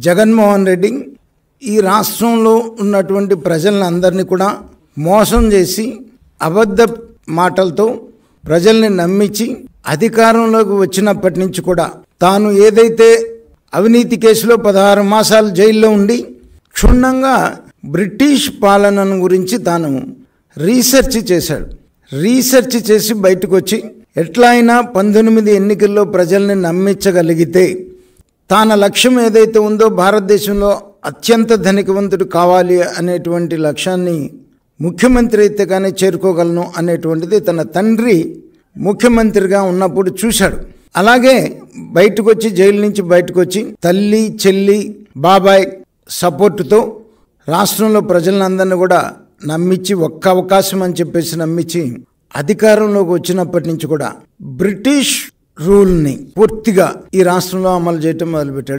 జగన్మోహన్ రెడ్డి ఈ రాష్ట్రంలో ఉన్నటువంటి ప్రజలను అందరినీ కూడా మోసం చేసి అబద్ధ మాటలతో ప్రజల్ని నమ్మించి అధికారంలోకి వచ్చినప్పటి నుంచి కూడా తాను ఏదైతే అవినీతి కేసులో పదహారు మాసాలు జైల్లో ఉండి క్షుణ్ణంగా బ్రిటిష్ పాలనను గురించి తాను రీసెర్చ్ చేశాడు రీసెర్చ్ చేసి బయటకు వచ్చి ఎట్లా అయినా పంతొమ్మిది ఎన్నికల్లో ప్రజల్ని నమ్మించగలిగితే తాన లక్ష్యం ఏదైతే ఉందో భారతదేశంలో అత్యంత ధనికవంతుడు కావాలి అనేటువంటి లక్ష్యాన్ని ముఖ్యమంత్రి అయితే కానీ చేరుకోగలను అనేటువంటిది తన తండ్రి ముఖ్యమంత్రిగా ఉన్నప్పుడు చూశాడు అలాగే బయటకు వచ్చి జైలు నుంచి బయటకు వచ్చి తల్లి చెల్లి బాబాయ్ సపోర్టుతో రాష్ట్రంలో ప్రజలందరినీ కూడా నమ్మించి ఒక్క అవకాశం అని చెప్పేసి నమ్మించి అధికారంలోకి వచ్చినప్పటి నుంచి కూడా బ్రిటిష్ రూల్ని పూర్తిగా ఈ రాష్ట్రంలో అమలు చేయటం మొదలుపెట్టాడు